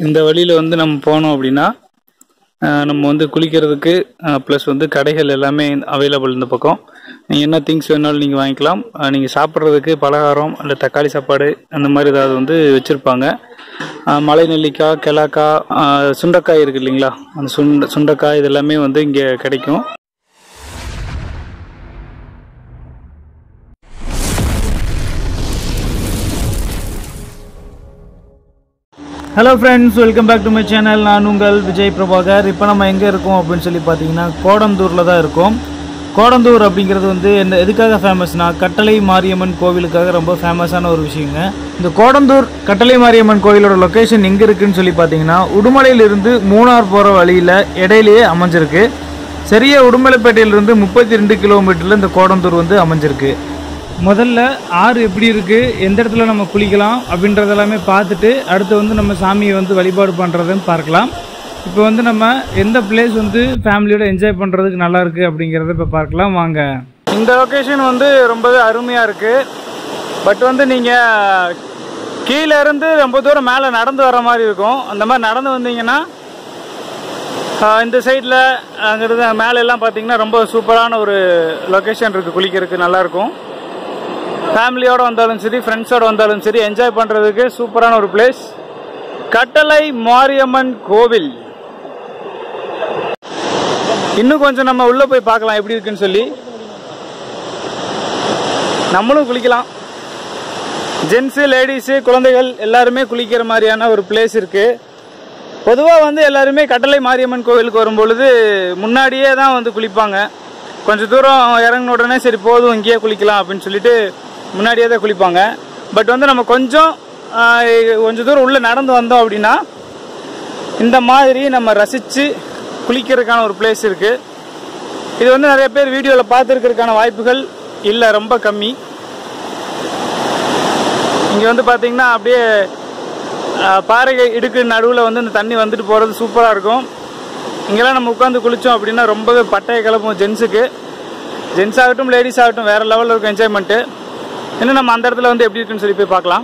இந்த வழியில் வந்து நம்ம போனோம் அப்படின்னா அஹ், நம்ம வந்து குளிக்கிறதுக்கு ப்ளஸ் வந்து கடைகள் எல்லாமே அவைலபிள் இந்த பக்கம் நீங்கள் என்ன திங்ஸ் வேணாலும் நீங்கள் வாங்கிக்கலாம் நீங்கள் சாப்பிட்றதுக்கு பலகாரம் இல்லை தக்காளி சாப்பாடு அந்த மாதிரி ஏதாவது வந்து வச்சுருப்பாங்க மலை நெல்லிக்காய் கிழக்காய் அஹ், சுண்டைக்காய் இருக்குது இல்லைங்களா அந்த சுண்ட சுண்டைக்காய் இது எல்லாமே வந்து இங்கே கிடைக்கும் hello friends welcome back to my channel நான் உங்கள் விஜய் பிரபாகர் இப்போ நம்ம எங்கே இருக்கோம் அப்படின்னு சொல்லி பார்த்தீங்கன்னா கோடந்தூரில் தான் இருக்கோம் கோடந்தூர் அப்படிங்கிறது வந்து என்ன எதுக்காக ஃபேமஸ்னா கட்டளை மாரியம்மன் கோவிலுக்காக ரொம்ப ஃபேமஸான ஒரு விஷயங்க இந்த கோடந்தூர் கட்டளை மாரியம்மன் கோவிலோட லொக்கேஷன் எங்கே இருக்குன்னு சொல்லி பார்த்தீங்கன்னா உடுமலையிலிருந்து மூணார் போகிற வழியில் இடையிலேயே அமைஞ்சிருக்கு சரியா உடுமலைப்பேட்டையிலிருந்து முப்பத்தி ரெண்டு கிலோமீட்டரில் இந்த கோடந்தூர் வந்து அமைஞ்சிருக்கு முதல்ல ஆறு எப்படி இருக்குது எந்த இடத்துல நம்ம குளிக்கலாம் அப்படின்றத எல்லாமே பார்த்துட்டு அடுத்து வந்து நம்ம சாமியை வந்து வழிபாடு பண்ணுறதுன்னு பார்க்கலாம் இப்போ வந்து நம்ம எந்த பிளேஸ் வந்து ஃபேமிலியோட என்ஜாய் பண்ணுறதுக்கு நல்லா இருக்குது அப்படிங்கிறத இப்போ பார்க்கலாம் வாங்க இந்த லொக்கேஷன் வந்து ரொம்பவே அருமையாக இருக்குது பட் வந்து நீங்கள் கீழே இருந்து ரொம்ப தூரம் மேலே நடந்து வர மாதிரி இருக்கும் அந்த மாதிரி நடந்து வந்தீங்கன்னா ஆஹ் இந்த சைடில் அங்கிருந்து மேலே எல்லாம் பார்த்தீங்கன்னா ரொம்ப சூப்பரான ஒரு லொக்கேஷன் இருக்குது குளிக்கிறதுக்கு நல்லாயிருக்கும் ஃபேமிலியோட வந்தாலும் சரி ஃப்ரெண்ட்ஸோட வந்தாலும் சரி என்ஜாய் பண்ணுறதுக்கு சூப்பரான ஒரு பிளேஸ் கட்டளை மாரியம்மன் கோவில் இன்னும் கொஞ்சம் நம்ம உள்ள போய் பார்க்கலாம் எப்படி இருக்குன்னு சொல்லி நம்மளும் குளிக்கலாம் ஜென்ஸு லேடிஸு குழந்தைகள் எல்லாருமே குளிக்கிற மாதிரியான ஒரு பிளேஸ் இருக்கு பொதுவாக வந்து எல்லாருமே கட்டளை மாரியம்மன் கோவிலுக்கு வரும்பொழுது முன்னாடியே தான் வந்து குளிப்பாங்க கொஞ்சம் தூரம் இறங்கின உடனே சரி போதும் இங்கேயே குளிக்கலாம் அப்படின்னு சொல்லிட்டு முன்னாடியே தான் குளிப்பாங்க பட் வந்து நம்ம கொஞ்சம் ஆஹ், கொஞ்சம் தூரம் உள்ளே நடந்து வந்தோம் அப்படின்னா இந்த மாதிரி நம்ம ரசித்து குளிக்கிறதுக்கான ஒரு பிளேஸ் இருக்குது இது வந்து நிறைய பேர் வீடியோவில் பார்த்துருக்கிறதுக்கான வாய்ப்புகள் இல்லை ரொம்ப கம்மி இங்கே வந்து பார்த்தீங்கன்னா அப்படியே ஆஹ், பாறை இடுக்கு நடுவில் வந்து இந்த தண்ணி வந்துட்டு போகிறது சூப்பராக இருக்கும் இங்கெல்லாம் நம்ம உட்காந்து குளித்தோம் அப்படின்னா ரொம்பவே பட்டையை கிளப்பும் ஜென்ஸுக்கு ஜென்ஸ் ஆகட்டும் லேடிஸ் ஆகட்டும் வேறு லெவலில் இருக்கும் என்ஜாய்மெண்ட்டு இன்னும் நம்ம அந்த இடத்துல வந்து எப்படி இருக்குன்னு சொல்லி போய் பார்க்கலாம்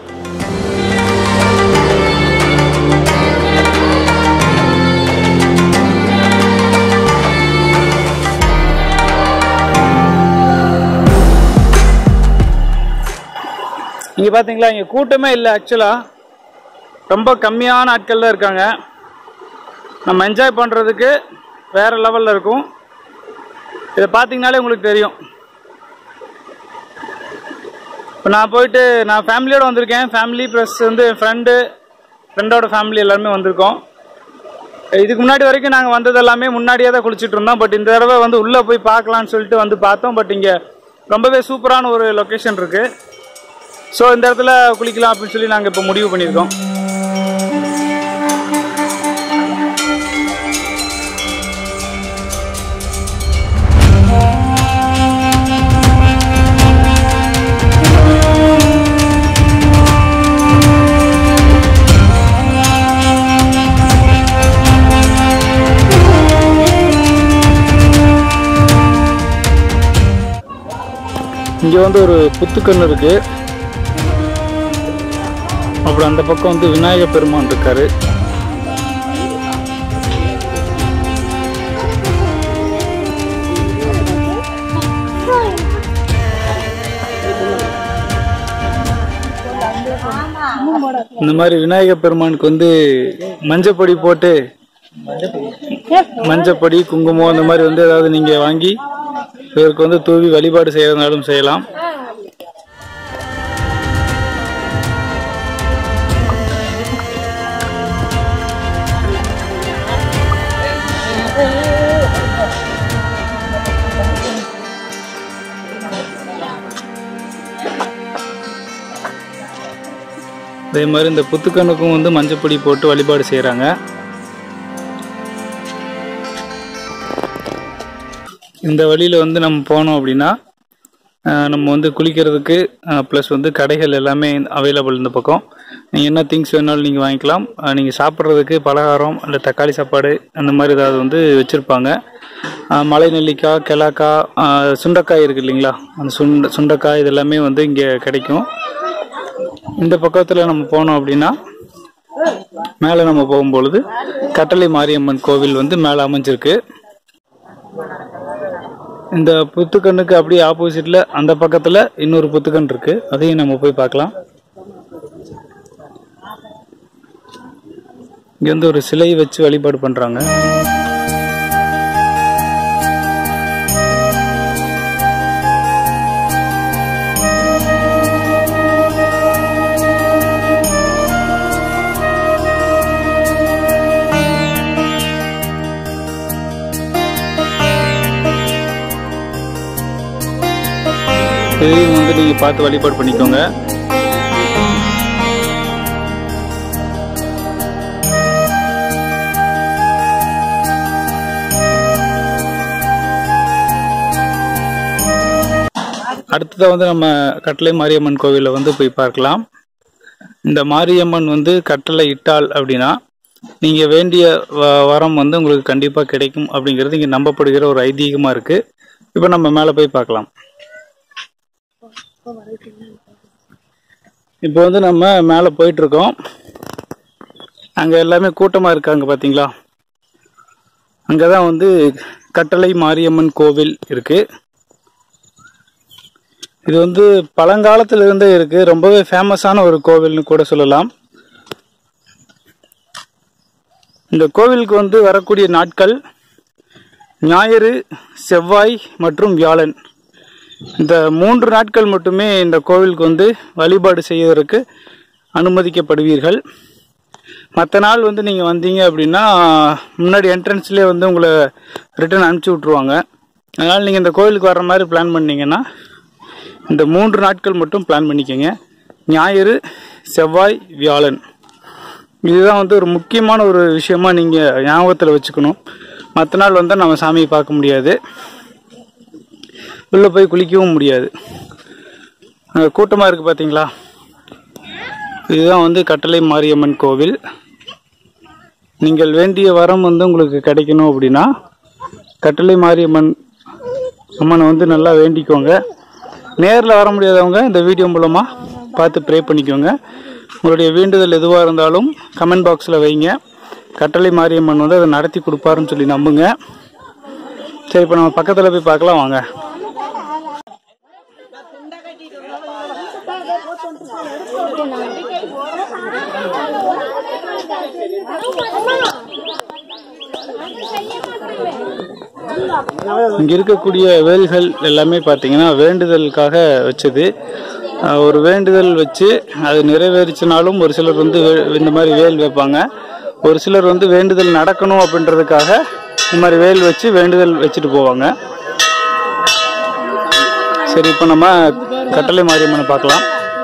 இங்கே பார்த்தீங்களா இங்கே கூட்டமே இல்லை ஆக்சுவலாக ரொம்ப கம்மியான ஆட்கள் தான் இருக்காங்க நம்ம என்ஜாய் பண்ணுறதுக்கு வேறு லெவலில் இருக்கும் இதை பார்த்தீங்கனாலே உங்களுக்கு தெரியும் இப்போ நான் போயிட்டு நான் ஃபேமிலியோட வந்திருக்கேன் ஃபேமிலி ப்ளஸ் வந்து என் ஃப்ரெண்டு ஃப்ரெண்டோட ஃபேமிலி எல்லாருமே வந்திருக்கோம் இதுக்கு முன்னாடி வரைக்கும் நாங்கள் வந்தது எல்லாமே முன்னாடியே தான் குளிச்சுட்டு இருந்தோம் பட் இந்த தடவை வந்து உள்ளே போய் பார்க்கலான்னு சொல்லிட்டு வந்து பார்த்தோம் பட் இங்கே ரொம்பவே சூப்பரான ஒரு லொக்கேஷன் இருக்குது ஸோ இந்த இடத்துல குளிக்கலாம் அப்படின்னு சொல்லி நாங்கள் இப்போ முடிவு பண்ணியிருக்கோம் இங்கே வந்து ஒரு புத்துக்கண்ணு இருக்கு அப்புறம் அந்த பக்கம் வந்து விநாயக பெருமான் இருக்காரு இந்த மாதிரி விநாயக பெருமானுக்கு வந்து மஞ்சப்பொடி போட்டு மஞ்சப்பொடி குங்குமம் இந்த மாதிரி வந்து ஏதாவது நீங்க வாங்கி இவருக்கு வந்து தூவி வழிபாடு செய்யறதுனாலும் செய்யலாம் அதே மாதிரி இந்த புத்துக்கண்ணுக்கும் வந்து மஞ்சப்பொடி போட்டு வழிபாடு செய்கிறாங்க இந்த வழியில் வந்து நம்ம போனோம் அப்படின்னா அஹ், நம்ம வந்து குளிக்கிறதுக்கு ப்ளஸ் வந்து கடைகள் எல்லாமே அவைலபிள் இந்த பக்கம் நீங்கள் என்ன திங்ஸ் வேணாலும் நீங்கள் வாங்கிக்கலாம் நீங்கள் சாப்பிட்றதுக்கு பலகாரம் இல்லை தக்காளி சாப்பாடு அந்த மாதிரி ஏதாவது வந்து வச்சுருப்பாங்க மலை நெல்லிக்காய் கிழக்காய் அஹ், சுண்டைக்காய் இருக்குது இல்லைங்களா அந்த சுண்ட சுண்டைக்காய் இது எல்லாமே வந்து இங்கே கிடைக்கும் இந்த பக்கத்தில் நம்ம போனோம் அப்படின்னா மேலே நம்ம போகும்பொழுது கட்டளை மாரியம்மன் கோவில் வந்து மேலே அமைஞ்சிருக்கு இந்த புத்துக்கண்ணுக்கு அப்படியே ஆப்போசிட்ல அந்த பக்கத்துல இன்னொரு புத்துக்கண் இருக்கு அதையும் நம்ம போய் பார்க்கலாம் இங்க வந்து ஒரு சிலை வச்சு வழிபாடு பண்றாங்க இதையும் வந்து நீங்க பார்த்து வழிபாடு பண்ணிக்கோங்க அடுத்ததாக வந்து நம்ம கட்டளை மாரியம்மன் கோவிலில் வந்து போய் பார்க்கலாம் இந்த மாரியம்மன் வந்து கட்டளை இட்டால் அப்படின்னா நீங்கள் வேண்டிய வ- வரம் வந்து உங்களுக்கு கண்டிப்பாக கிடைக்கும் அப்படிங்கிறது இங்கே நம்பப்படுகிற ஒரு ஐதீகமாக இருக்குது இப்போ நம்ம மேலே போய் பார்க்கலாம் இப்போ வந்து நம்ம மேலே போயிட்டு இருக்கோம் அங்கே எல்லாமே கூட்டமாக இருக்காங்க பார்த்தீங்களா அங்கே தான் வந்து கட்டளை மாரியம்மன் கோவில் இருக்கு இது வந்து பழங்காலத்துல இருந்தே இருக்கு ரொம்பவே ஃபேமஸான ஒரு கோவில்னு கூட சொல்லலாம் இந்த கோவிலுக்கு வந்து வரக்கூடிய நாட்கள் ஞாயிறு செவ்வாய் மற்றும் வியாழன் இந்த மூன்று நாட்கள் மட்டுமே இந்த கோவிலுக்கு வந்து வழிபாடு செய்வதற்கு அனுமதிக்கப்படுவீர்கள் மற்ற நாள் வந்து நீங்கள் வந்தீங்க அப்படின்னா முன்னாடி என்ட்ரன்ஸ்லேயே வந்து உங்களை ரிட்டர்ன் அனுப்பிச்சி விட்ருவாங்க அதனால் நீங்கள் இந்த கோவிலுக்கு வர்ற மாதிரி பிளான் பண்ணீங்கன்னா இந்த மூன்று நாட்கள் மட்டும் பிளான் பண்ணிக்கோங்க ஞாயிறு செவ்வாய் வியாழன் இதுதான் வந்து ஒரு முக்கியமான ஒரு விஷயமா நீங்கள் ஞாபகத்தில் வச்சுக்கணும் மற்ற நாள் வந்தால் நம்ம சாமியை பார்க்க முடியாது உள்ளே போய் குளிக்கவும் முடியாது அங்கே கூட்டமாக இருக்குது பார்த்தீங்களா இதுதான் வந்து கட்டளை மாரியம்மன் கோவில் நீங்கள் வேண்டிய வரம் வந்து உங்களுக்கு கிடைக்கணும் அப்படின்னா கட்டளை மாரியம்மன் அம்மனை வந்து நல்லா வேண்டிக்கோங்க நேரில் வர முடியாதவங்க இந்த வீடியோ மூலமாக பார்த்து ப்ரே பண்ணிக்கோங்க உங்களுடைய வேண்டுதல் எதுவாக இருந்தாலும் கமெண்ட் பாக்ஸில் வைங்க கட்டளை மாரியம்மன் வந்து அதை நடத்தி கொடுப்பாருன்னு சொல்லி நம்புங்க சரி இப்போ நம்ம பக்கத்தில் போய் பார்க்கலாம் வாங்க இங்க இருக்கக்கூடிய வேல்கள் எல்லாமே பார்த்தீங்கன்னா வேண்டுதலுக்காக வச்சது அஹ் ஒரு வேண்டுதல் வச்சு அது நிறைவேறிச்சுனாலும் ஒரு சிலர் வந்து வே- இந்த மாதிரி வேல் வைப்பாங்க ஒரு சிலர் வந்து வேண்டுதல் நடக்கணும் அப்படின்றதுக்காக இந்த மாதிரி வேல் வச்சு வேண்டுதல் வச்சுட்டு போவாங்க சரி இப்போ நம்ம கட்டளை மாரியம்மனை பார்க்கலாம்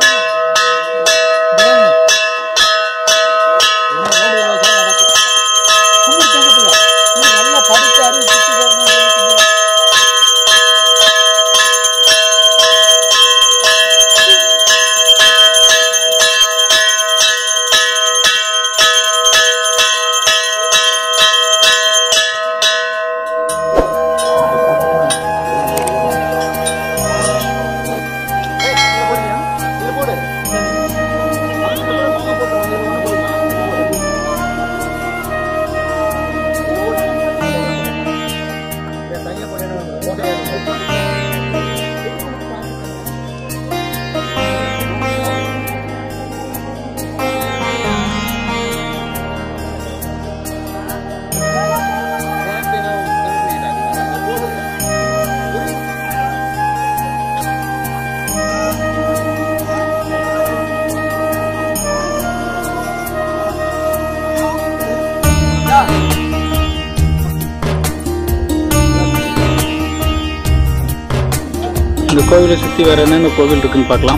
இந்த கோவிலை சுற்றி வேற என்னென்ன கோவில் இருக்குன்னு பார்க்கலாம்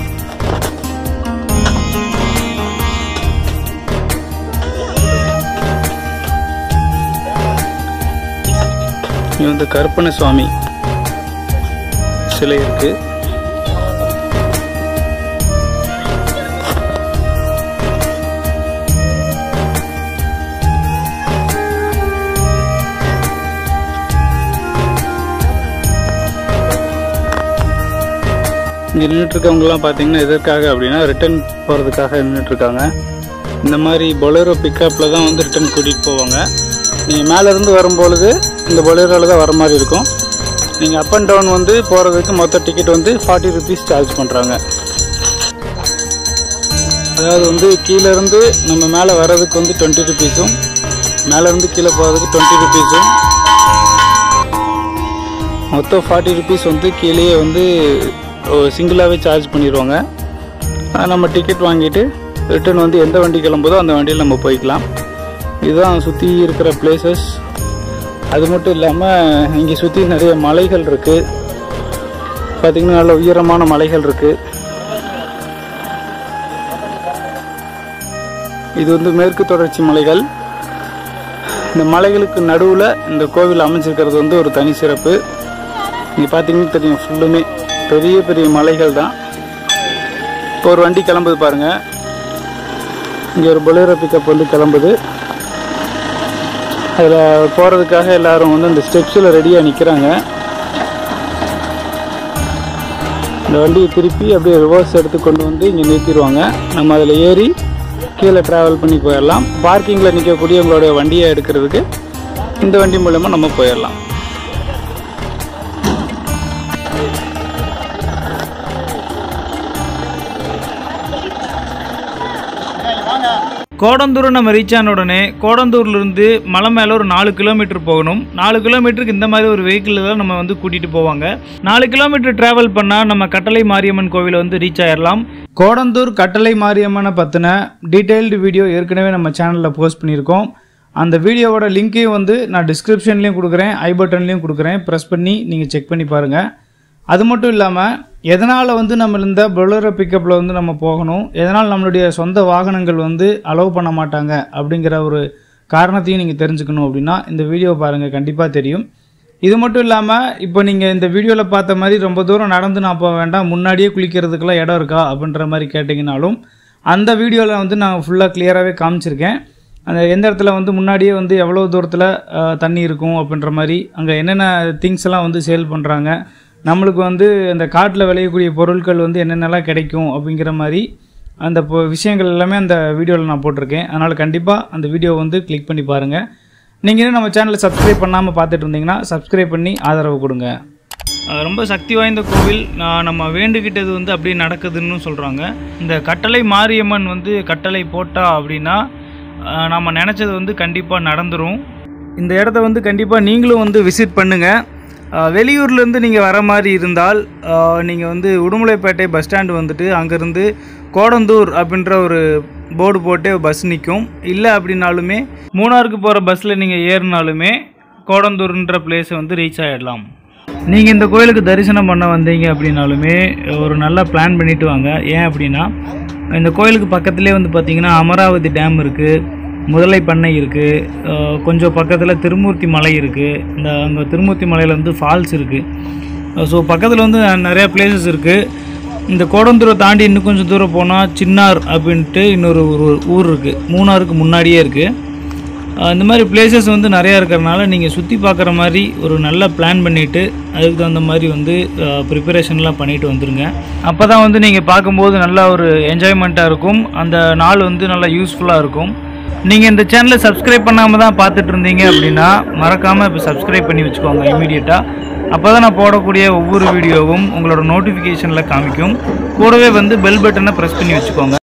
இங்க வந்து கருப்பண சுவாமி சிலை இருக்கு இங்கே நின்றுட்டு இருக்கவங்கலாம் பார்த்தீங்கன்னா எதற்காக அப்படின்னா ரிட்டர்ன் போகிறதுக்காக நின்றுட்டு இருக்காங்க இந்த மாதிரி பொலேரோ பிக்கப்பில் தான் வந்து ரிட்டர்ன் கூட்டிகிட்டு போவாங்க நீங்கள் மேலேருந்து வரும்பொழுது இந்த பொலேரோவில் தான் வர மாதிரி இருக்கும் நீங்கள் அப் அண்ட் டவுன் வந்து போகிறதுக்கு மொத்த டிக்கெட் வந்து ஃபார்ட்டி ருபீஸ் சார்ஜ் பண்ணுறாங்க அதாவது வந்து கீழே இருந்து நம்ம மேலே வர்றதுக்கு வந்து டுவெண்ட்டி ருபீஸும் மேலேருந்து கீழே போகிறதுக்கு டுவெண்ட்டி ருபீஸும் மொத்தம் ஃபார்ட்டி ருபீஸ் வந்து கீழேயே வந்து சிங்கிளாகவே சார்ஜ் பண்ணிடுவாங்க ஆஹ் நம்ம டிக்கெட் வாங்கிட்டு ரிட்டர்ன் வந்து எந்த வண்டி கிளம்புதோ அந்த வண்டியில் நம்ம போய்க்கலாம் இதுதான் சுற்றி இருக்கிற பிளேசஸ் அது மட்டும் இல்லாமல் இங்கே சுற்றி நிறைய மலைகள் இருக்குது பார்த்திங்கன்னா நல்ல உயரமான மலைகள் இருக்குது இது வந்து மேற்கு தொடர்ச்சி மலைகள் இந்த மலைகளுக்கு நடுவில் இந்த கோவில் அமைஞ்சிருக்கிறது வந்து ஒரு தனி சிறப்பு இங்கே பார்த்தீங்கன்னா தெரியும் ஃபுல்லுமே பெரிய பெரிய மலைகள் தான் இப்போ ஒரு வண்டி கிளம்புது பாருங்க இங்கே ஒரு பொலேரோ பிக்கப் வந்து கிளம்புது அதில் போகிறதுக்காக எல்லாரும் வந்து இந்த ஸ்டெப்ஸில் ரெடியாக நிற்கிறாங்க இந்த வண்டியை திருப்பி அப்படியே ரிவர்ஸ் எடுத்து கொண்டு வந்து இங்கே நிறுத்திடுவாங்க நம்ம அதில் ஏறி கீழே ட்ராவல் பண்ணி போயிடலாம் பார்க்கிங்கில் நிற்கக்கூடிய உங்களுடைய வண்டியை எடுக்கிறதுக்கு இந்த வண்டி மூலமாக நம்ம போயிடலாம் கோடந்தூர் நம்ம ரீச் ஆன உடனே கோடந்தூர்லேருந்து மலை மேலே ஒரு நாலு கிலோமீட்டர் போகணும் நாலு கிலோமீட்டருக்கு இந்த மாதிரி ஒரு வெஹிக்கிள் தான் நம்ம வந்து கூட்டிகிட்டு போவாங்க நாலு கிலோமீட்டர் ட்ராவல் பண்ணால் நம்ம கட்டளை மாரியம்மன் கோவிலை வந்து ரீச் ஆயிடலாம் கோடந்தூர் கட்டளை மாரியம்மனை பற்றின டீட்டெயில்டு வீடியோ ஏற்கனவே நம்ம சேனலில் போஸ்ட் பண்ணியிருக்கோம் அந்த வீடியோவோட லிங்க்கையும் வந்து நான் டிஸ்கிரிப்ஷன்லேயும் கொடுக்குறேன் ஐ பட்டன்லேயும் கொடுக்குறேன் ப்ரெஸ் பண்ணி நீங்கள் செக் பண்ணி பாருங்கள் அது மட்டும் இல்லாமல் எதனால் வந்து நம்ம இந்த பொலரோ பிக்கப்பில் வந்து நம்ம போகணும் எதனால் நம்மளுடைய சொந்த வாகனங்கள் வந்து அலோவ் பண்ண மாட்டாங்க அப்படிங்கிற ஒரு காரணத்தையும் நீங்கள் தெரிஞ்சுக்கணும் அப்படின்னா இந்த வீடியோ பாருங்கள் கண்டிப்பாக தெரியும் இது மட்டும் இல்லாமல் இப்போ நீங்கள் இந்த வீடியோவில் பார்த்த மாதிரி ரொம்ப தூரம் நடந்து நான் போக வேண்டாம் முன்னாடியே குளிக்கிறதுக்கெல்லாம் இடம் இருக்கா அப்படின்ற மாதிரி கேட்டிங்கனாலும் அந்த வீடியோவில் வந்து நான் ஃபுல்லாக கிளியராகவே காமிச்சிருக்கேன் அந்த எந்த இடத்துல வந்து முன்னாடியே வந்து எவ்வளோ தூரத்தில் தண்ணி இருக்கும் அப்படின்ற மாதிரி அங்கே என்னென்ன திங்ஸ் எல்லாம் வந்து சேல் பண்ணுறாங்க நம்மளுக்கு வந்து அந்த காட்டில் விளையக்கூடிய பொருட்கள் வந்து என்னென்னலாம் கிடைக்கும் அப்படிங்கிற மாதிரி அந்த பொ- விஷயங்கள் எல்லாமே அந்த வீடியோவில் நான் போட்டிருக்கேன் அதனால் கண்டிப்பாக அந்த வீடியோ வந்து கிளிக் பண்ணி பாருங்கள் நீங்கள் இன்னும் நம்ம சேனலை சப்ஸ்கிரைப் பண்ணாமல் பார்த்துட்டு இருந்தீங்கன்னா சப்ஸ்கிரைப் பண்ணி ஆதரவு கொடுங்க அஹ் ரொம்ப சக்தி வாய்ந்த கோவில் நான் நம்ம வேண்டுகிட்டது வந்து அப்படியே நடக்குதுன்னு சொல்கிறாங்க இந்த கட்டளை மாரியம்மன் வந்து கட்டளை போட்டா அப்படின்னா அஹ் நம்ம நினச்சது வந்து கண்டிப்பாக நடந்துரும் இந்த இடத்த வந்து கண்டிப்பாக நீங்களும் வந்து விசிட் பண்ணுங்கள் வெளியூர்லேருந்து நீங்கள் வர மாதிரி இருந்தால் நீங்கள் வந்து உடுமலைப்பேட்டை பஸ் ஸ்டாண்டு வந்துட்டு அங்கேருந்து கோடந்தூர் அப்படின்ற ஒரு போர்டு போட்டு பஸ் நிற்கும் இல்லை அப்படின்னாலுமே மூணாருக்கு போகிற பஸ்ஸில் நீங்கள் ஏறினாலுமே கோடந்தூர்ன்ற பிளேஸை வந்து ரீச் ஆகிடலாம் நீங்கள் இந்த கோயிலுக்கு தரிசனம் பண்ண வந்தீங்க அப்படின்னாலுமே ஒரு நல்லா பிளான் பண்ணிட்டு வாங்க ஏன் அப்படின்னா இந்த கோயிலுக்கு பக்கத்துலேயே வந்து பார்த்தீங்கன்னா அமராவதி டேம் இருக்குது முதலை பண்ணை இருக்குது கொஞ்சம் பக்கத்தில் திருமூர்த்தி மலை இருக்குது இந்த அங்கே திருமூர்த்தி மலையில் வந்து ஃபால்ஸ் இருக்குது ஸோ பக்கத்தில் வந்து நிறைய பிளேசஸ் இருக்குது இந்த கோடந்தூரை தாண்டி இன்னும் கொஞ்சம் தூரம் போனால் சின்னார் அப்படின்ட்டு இன்னொரு ஒரு ஊர் இருக்குது மூணாருக்கு முன்னாடியே இருக்குது அஹ் இந்த மாதிரி பிளேசஸ் வந்து நிறையா இருக்கிறனால நீங்கள் சுற்றி பார்க்குற மாதிரி ஒரு நல்ல பிளான் பண்ணிவிட்டு அதுக்கு தகுந்த மாதிரி வந்து ப்ரிப்பரேஷன்லாம் பண்ணிட்டு வந்துடுங்க அப்போ தான் வந்து நீங்கள் பார்க்கும்போது நல்லா ஒரு என்ஜாய்மெண்ட்டாக இருக்கும் அந்த நாள் வந்து நல்லா யூஸ்ஃபுல்லாக இருக்கும் நீங்கள் இந்த சேனலை சப்ஸ்கிரைப் பண்ணாமல் தான் பார்த்துட்டு இருந்தீங்க அப்படின்னா மறக்காமல் இப்போ சப்ஸ்கிரைப் பண்ணி வச்சுக்கோங்க இமீடியட்டாக அப்போ தான் நான் போடக்கூடிய ஒவ்வொரு வீடியோவும் உங்களோட நோட்டிஃபிகேஷனில் காமிக்கும் கூடவே வந்து பெல் பட்டனை ப்ரெஸ் பண்ணி வச்சுக்கோங்க